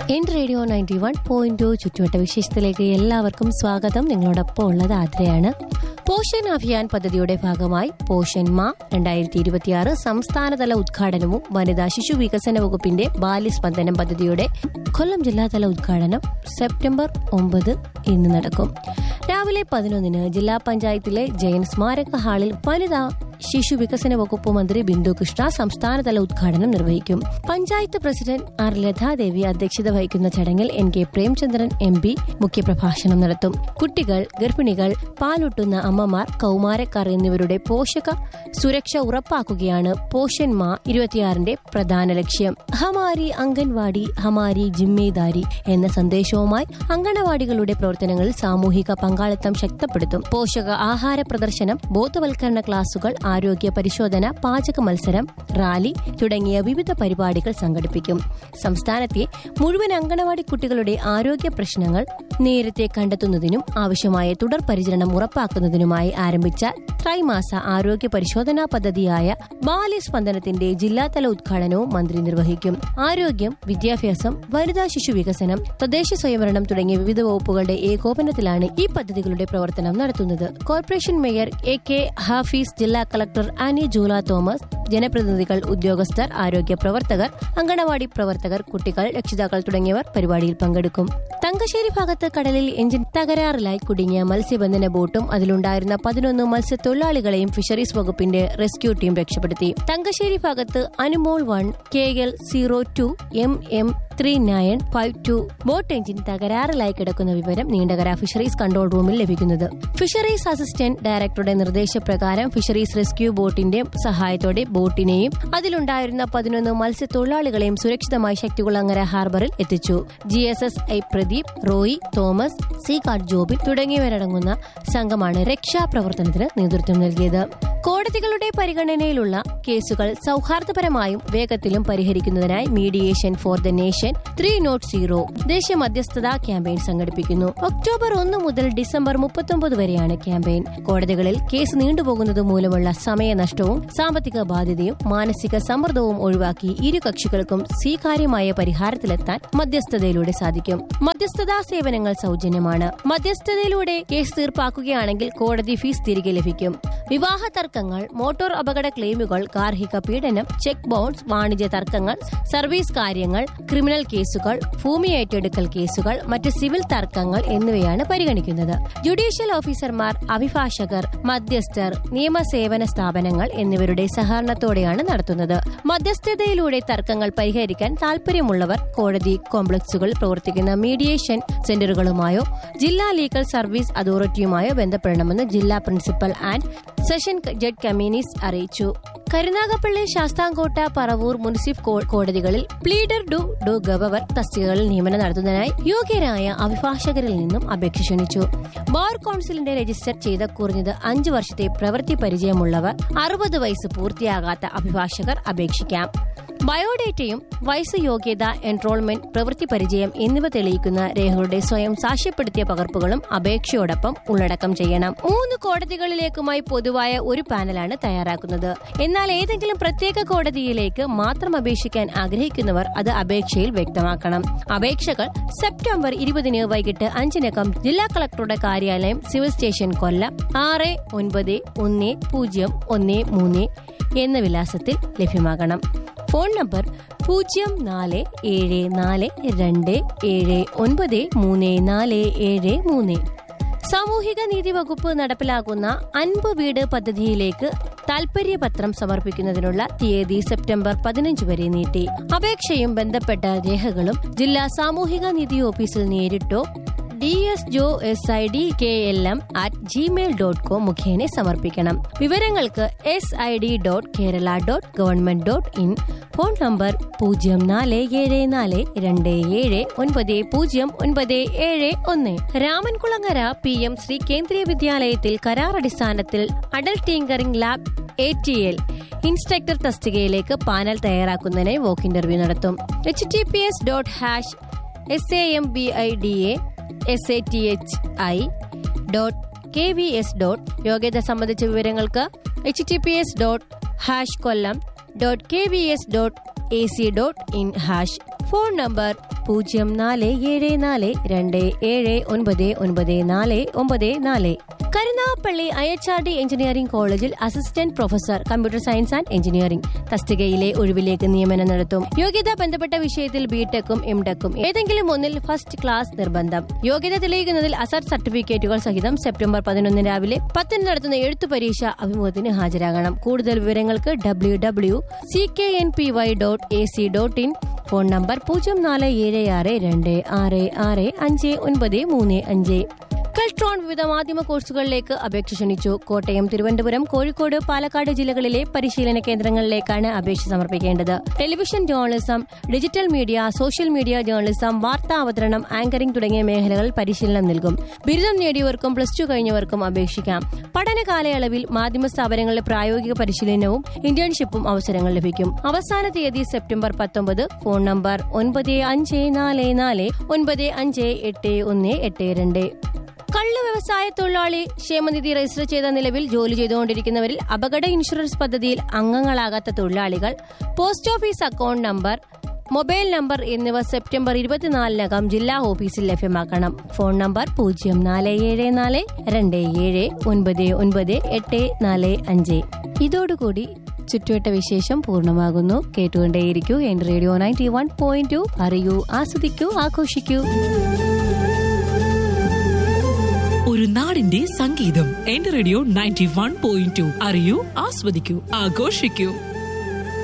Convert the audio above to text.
N radio ninety one point ചുറ്റുവട്ട വിശേഷത്തിലേക്ക് എല്ലാവർക്കും സ്വാഗതം നിങ്ങളോടൊപ്പം ഉള്ളത് ആദ്രയാണ് പോഷൻ അഭിയാൻ പദ്ധതിയുടെ ഭാഗമായി പോഷൻ മാ രണ്ടായിരത്തി ഇരുപത്തിയാറ് സംസ്ഥാനതല ഉദ്ഘാടനവും വനിതാ ശിശു വികസന വകുപ്പിന്റെ ബാല്യസ്പന്ദനം പദ്ധതിയുടെ കൊല്ലം ജില്ലാതല ഉദ്ഘാടനം സെപ്റ്റംബർ ഒമ്പത് ഇന്ന് നടക്കും രാവിലെ പതിനൊന്നിന് ജില്ലാ പഞ്ചായത്തിലെ ജയൻ സ്മാരക ഹാളിൽ വനിതാ ശിശു വികസന വകുപ്പ് മന്ത്രി ബിന്ദു കൃഷ്ണ സംസ്ഥാനതല ഉദ്ഘാടനം നിർവഹിക്കും പഞ്ചായത്ത് പ്രസിഡന്റ് ആർ ലതാദേവി അധ്യക്ഷത വഹിക്കുന്ന ചടങ്ങിൽ N K Premachandran M P മുഖ്യപ്രഭാഷണം നടത്തും കുട്ടികൾ ഗർഭിണികൾ പാലൂട്ടുന്ന അമ്മമാർ കൌമാരക്കാർ എന്നിവരുടെ പോഷക സുരക്ഷ ഉറപ്പാക്കുകയാണ് പോഷൻ മാ ഇരുപത്തിയാറിന്റെ പ്രധാന ലക്ഷ്യം ഹമാരി അംഗൻവാടി ഹമാരി ജിമ്മേദാരി എന്ന സന്ദേശവുമായി അങ്കണവാടികളുടെ പ്രവർത്തനങ്ങളിൽ സാമൂഹിക പങ്കാളിത്തം ശക്തിപ്പെടുത്തും പോഷക ആഹാര പ്രദർശനം ബോധവൽക്കരണ ക്ലാസുകൾ ആരോഗ്യ പരിശോധന പാചക മത്സരം റാലി തുടങ്ങിയ വിവിധ പരിപാടികൾ സംഘടിപ്പിക്കും സംസ്ഥാനത്തെ മുഴുവൻ അങ്കണവാടി കുട്ടികളുടെ ആരോഗ്യ പ്രശ്നങ്ങൾ നേരത്തെ കണ്ടെത്തുന്നതിനും ആവശ്യമായ തുടർ പരിചരണം ഉറപ്പാക്കുന്നതിനുമായി ആരംഭിച്ച ത്രൈമാസ ആരോഗ്യ പരിശോധനാ പദ്ധതിയായ ബാല്യസ്പന്ദനത്തിന്റെ ജില്ലാതല ഉദ്ഘാടനവും മന്ത്രി നിർവഹിക്കും ആരോഗ്യം വിദ്യാഭ്യാസം വനിതാ ശിശു വികസനം തദ്ദേശ സ്വയംഭരണം തുടങ്ങിയ വിവിധ വകുപ്പുകളുടെ ഏകോപനത്തിലാണ് ഈ പദ്ധതികളുടെ പ്രവർത്തനം നടത്തുന്നത് corporation mayor A K Hafeez ജില്ലാ കളക്ടർ ആനി ജൂല തോമസ് ജനപ്രതിനിധികൾ ഉദ്യോഗസ്ഥർ ആരോഗ്യ പ്രവർത്തകർ അങ്കണവാടി പ്രവർത്തകർ കുട്ടികൾ രക്ഷിതാക്കൾ തുടങ്ങിയവർ പരിപാടിയിൽ പങ്കെടുക്കും തങ്കശ്ശേരി ഭാഗത്ത് കടലിൽ എഞ്ചിൻ തകരാറിലായി കുടുങ്ങിയ മത്സ്യബന്ധന ബോട്ടും അതിലുണ്ടായിരുന്ന പതിനൊന്ന് മത്സ്യത്തൊഴിലാളികളെയും ഫിഷറീസ് വകുപ്പിന്റെ റെസ്ക്യൂ ടീം രക്ഷപ്പെടുത്തി തങ്കശ്ശേരി ഭാഗത്ത് Anumol one K L zero two M M three nine five two boat engine തകരാറിലായി കിടക്കുന്ന വിവരം നീണ്ടകര ഫിഷറീസ് കൺട്രോൾ റൂമിൽ ലഭിക്കുന്നത് ഫിഷറീസ് അസിസ്റ്റന്റ് ഡയറക്ടറുടെ നിർദ്ദേശപ്രകാരം ഫിഷറീസ് റെസ്ക്യൂ ബോട്ടിന്റെ സഹായത്തോടെ ബോട്ടിനെയും അതിലുണ്ടായിരുന്ന പതിനൊന്ന് മത്സ്യത്തൊഴിലാളികളെയും സുരക്ഷിതമായി ശക്തികുളങ്ങര ഹാർബറിൽ എത്തിച്ചു G S S I Pradeep Roy Thomas sea guard Jobin തുടങ്ങിയവരടങ്ങുന്ന സംഘമാണ് രക്ഷാപ്രവർത്തനത്തിന് നേതൃത്വം നൽകിയത് കോടതികളുടെ പരിഗണനയിലുള്ള കേസുകൾ സൗഹാർദ്ദപരമായും വേഗത്തിലും പരിഹരിക്കുന്നതിനായി mediation for the nation three nought zero ദേശീയ മധ്യസ്ഥതാ ക്യാമ്പയിൻ സംഘടിപ്പിക്കുന്നു ഒക്ടോബർ ഒന്ന് മുതൽ ഡിസംബർ മുപ്പത്തൊമ്പത് വരെയാണ് ക്യാമ്പയിൻ കോടതികളിൽ കേസ് നീണ്ടുപോകുന്നത് മൂലമുള്ള സമയനഷ്ടവും സാമ്പത്തിക ബാധ്യതയും മാനസിക സമ്മർദ്ദവും ഒഴിവാക്കി ഇരു കക്ഷികൾക്കും സ്വീകാര്യമായ പരിഹാരത്തിലെത്താൻ മധ്യസ്ഥതയിലൂടെ സാധിക്കും മധ്യസ്ഥതാ സേവനങ്ങൾ സൗജന്യമാണ് മധ്യസ്ഥതയിലൂടെ കേസ് തീർപ്പാക്കുകയാണെങ്കിൽ കോടതി ഫീസ് തിരികെ ലഭിക്കും വിവാഹ തർക്കങ്ങൾ മോട്ടോർ അപകട ക്ലെയിമുകൾ ഗാർഹിക പീഡനം ചെക്ക് ബൗൺസ് വാണിജ്യ തർക്കങ്ങൾ സർവീസ് കാര്യങ്ങൾ ക്രിമിനൽ കേസുകൾ ഭൂമി ഏറ്റെടുക്കൽ കേസുകൾ മറ്റ് സിവിൽ തർക്കങ്ങൾ എന്നിവയാണ് പരിഗണിക്കുന്നത് ജുഡീഷ്യൽ ഓഫീസർമാർ അഭിഭാഷകർ മധ്യസ്ഥർ നിയമസേവന സ്ഥാപനങ്ങൾ എന്നിവരുടെ സഹകരണത്തോടെയാണ് നടത്തുന്നത് മധ്യസ്ഥതയിലൂടെ തർക്കങ്ങൾ പരിഹരിക്കാൻ താൽപര്യമുള്ളവർ കോടതി കോംപ്ലക്സുകളിൽ പ്രവർത്തിക്കുന്ന മീഡിയേഷൻ സെന്ററുകളുമായോ ജില്ലാ ലീഗൽ സർവീസ് അതോറിറ്റിയുമായോ ബന്ധപ്പെടണമെന്ന് ജില്ലാ പ്രിൻസിപ്പൽ ആൻഡ് സെഷൻ ജഡ്ജ് കമ്മീനീസ് അറിയിച്ചു കരുനാഗപ്പള്ളി ശാസ്താംകോട്ട പറവൂർ മുനിസിഫ് കോടതികളിൽ പ്ലീഡർ ഡു ഡു ഗവർ തസ്തികകളിൽ നിയമനം നടത്തുന്നതിനായി യോഗ്യരായ അഭിഭാഷകരിൽ നിന്നും അപേക്ഷ ക്ഷണിച്ചു ബാർ കൌൺസിലിന്റെ രജിസ്റ്റർ ചെയ്ത കുറഞ്ഞത് അഞ്ചു വർഷത്തെ പ്രവൃത്തി പരിചയമുള്ളവർ അറുപത് വയസ്സ് പൂർത്തിയാകാത്ത അഭിഭാഷകർ അപേക്ഷിക്കാം ബയോഡേറ്റയും വയസ്സ് യോഗ്യത എൻറോൾമെന്റ് പ്രവൃത്തി പരിചയം എന്നിവ തെളിയിക്കുന്ന രേഖകളുടെ സ്വയം സാക്ഷ്യപ്പെടുത്തിയ പകർപ്പുകളും അപേക്ഷയോടൊപ്പം ഉള്ളടക്കം ചെയ്യണം മൂന്ന് കോടതികളിലേക്കുമായി പൊതുവായ ഒരു പാനലാണ് തയ്യാറാക്കുന്നത് എന്നാൽ ഏതെങ്കിലും പ്രത്യേക കോടതിയിലേക്ക് മാത്രം അപേക്ഷിക്കാൻ ആഗ്രഹിക്കുന്നവർ അത് അപേക്ഷയിൽ വ്യക്തമാക്കണം അപേക്ഷകൾ സെപ്റ്റംബർ ഇരുപതിന് വൈകിട്ട് അഞ്ചിനകം ജില്ലാ കളക്ടറുടെ കാര്യാലയം സിവിൽ സ്റ്റേഷൻ കൊല്ലം ആറ് ഒൻപത് ഒന്ന് പൂജ്യം ഒന്ന് മൂന്ന് എന്ന വിലാസത്തിൽ ലഭ്യമാകണം ഫോൺ നമ്പർ പൂജ്യം നാല് ഏഴ് നാല് രണ്ട് ഏഴ് ഒൻപത് മൂന്ന് നാല് ഏഴ് മൂന്ന് സാമൂഹിക നീതി വകുപ്പ് നടപ്പിലാക്കുന്ന അൻപ് വീട് പദ്ധതിയിലേക്ക് താൽപര്യപത്രം സമർപ്പിക്കുന്നതിനുള്ള തീയതി സെപ്റ്റംബർ പതിനഞ്ച് വരെ നീട്ടി അപേക്ഷയും ബന്ധപ്പെട്ട രേഖകളും ജില്ലാ സാമൂഹിക നീതി ഓഫീസിൽ നേരിട്ടോ D S jo S I D K L M at Gmail dot com മുഖേന സമർപ്പിക്കണം വിവരങ്ങൾക്ക് S I D dot Kerala dot government dot in phone number പൂജ്യം നാല് ഏഴ് നാല് രണ്ട് ഏഴ് ഒൻപത് പൂജ്യം ഒൻപത് ഏഴ് ഒന്ന് രാമൻകുളങ്ങര പി എം ശ്രീ കേന്ദ്രീയ വിദ്യാലയത്തിൽ കരാർ അടിസ്ഥാനത്തിൽ Atal tinkering lab A T L instructor തസ്തികയിലേക്ക് പാനൽ തയ്യാറാക്കുന്നതിനായി വോക്ക് ഇന്റർവ്യൂ നടത്തും H T P S dot hash S A M B I D A S A T H I dot K V S dot യോഗ്യത സംബന്ധിച്ച വിവരങ്ങൾക്ക് H T P S dot hash Kollam dot K V S dot A C dot in hash phone number പൂജ്യം നാല് ഏഴ് നാല് രണ്ട് ഏഴ് ഒൻപത് ഒൻപത് നാല് ഒമ്പത് നാല് Karunagappally I H R D engineering കോളേജിൽ assistant professor computer science and engineering തസ്തികയിലെ ഒഴിവിലേക്ക് നിയമനം നടത്തും യോഗ്യത ബന്ധപ്പെട്ട വിഷയത്തിൽ ബിടെക്കും എംടെക്കും ഏതെങ്കിലും ഒന്നിൽ ഫസ്റ്റ് ക്ലാസ് നിർബന്ധം യോഗ്യത തെളിയിക്കുന്നതിൽ അസർ സർട്ടിഫിക്കറ്റുകൾ സഹിതം സെപ്റ്റംബർ പതിനൊന്ന് രാവിലെ പത്തിന് നടത്തുന്ന എഴുത്തു പരീക്ഷ അഭിമുഖത്തിന് ഹാജരാകണം കൂടുതൽ വിവരങ്ങൾക്ക് W W C K N P Y dot A C dot in phone number പൂജ്യം നാല് ഏഴ് ആറ് രണ്ട് ആറ് ആറ് അഞ്ച് ഒൻപത് മൂന്ന് അഞ്ച് കൾട്രോൺ വിവിധ മാധ്യമ കോഴ്സുകളിലേക്ക് അപേക്ഷ ക്ഷണിച്ചു കോട്ടയം തിരുവനന്തപുരം കോഴിക്കോട് പാലക്കാട് ജില്ലകളിലെ പരിശീലന കേന്ദ്രങ്ങളിലേക്കാണ് അപേക്ഷ സമർപ്പിക്കേണ്ടത് television journalism digital media social media journalism വാർത്താ അവതരണം ആങ്കറിംഗ് തുടങ്ങിയ മേഖലകളിൽ പരിശീലനം നൽകും ബിരുദം നേടിയവർക്കും പ്ലസ് ടു കഴിഞ്ഞവർക്കും അപേക്ഷിക്കാം പഠന കാലയളവിൽ മാധ്യമ സ്ഥാപനങ്ങളിലെ പ്രായോഗിക പരിശീലനവും ഇന്റേൺഷിപ്പും അവസരങ്ങൾ ലഭിക്കും അവസാന തീയതി സെപ്റ്റംബർ പത്തൊമ്പത് ഫോൺ നമ്പർ ഒൻപത് അഞ്ച് നാല് നാല് ഒൻപത് അഞ്ച് എട്ട് ഒന്ന് എട്ട് രണ്ട് കള്ള് വ്യവസായ തൊഴിലാളി ക്ഷേമനിധി രജിസ്റ്റർ ചെയ്ത നിലവിൽ ജോലി ചെയ്തുകൊണ്ടിരിക്കുന്നവരിൽ അപകട ഇൻഷുറൻസ് പദ്ധതിയിൽ അംഗങ്ങളാകാത്ത തൊഴിലാളികൾ post office account number mobile number എന്നിവ സെപ്റ്റംബർ ഇരുപത്തിനാലിനകം ജില്ലാ ഓഫീസിൽ ലഭ്യമാക്കണം ഫോൺ നമ്പർ പൂജ്യം നാല് ഏഴ് നാല് രണ്ട് ഏഴ് ഒൻപത് ഒൻപത് എട്ട് നാല് അഞ്ച് ഇതോടുകൂടി ചുറ്റുവട്ട വിശേഷം പൂർണ്ണമാകുന്നു കേട്ടുകൊണ്ടേയിരിക്കൂ എൻ radio ninety one point two അറിയൂ ആസ്വദിക്കൂ ആഘോഷിക്കൂ ഒരു നാടിന്റെ സംഗീതം എന്റെ radio ninety one point two അറിയൂ ആസ്വദിക്കൂ ആഘോഷിക്കൂ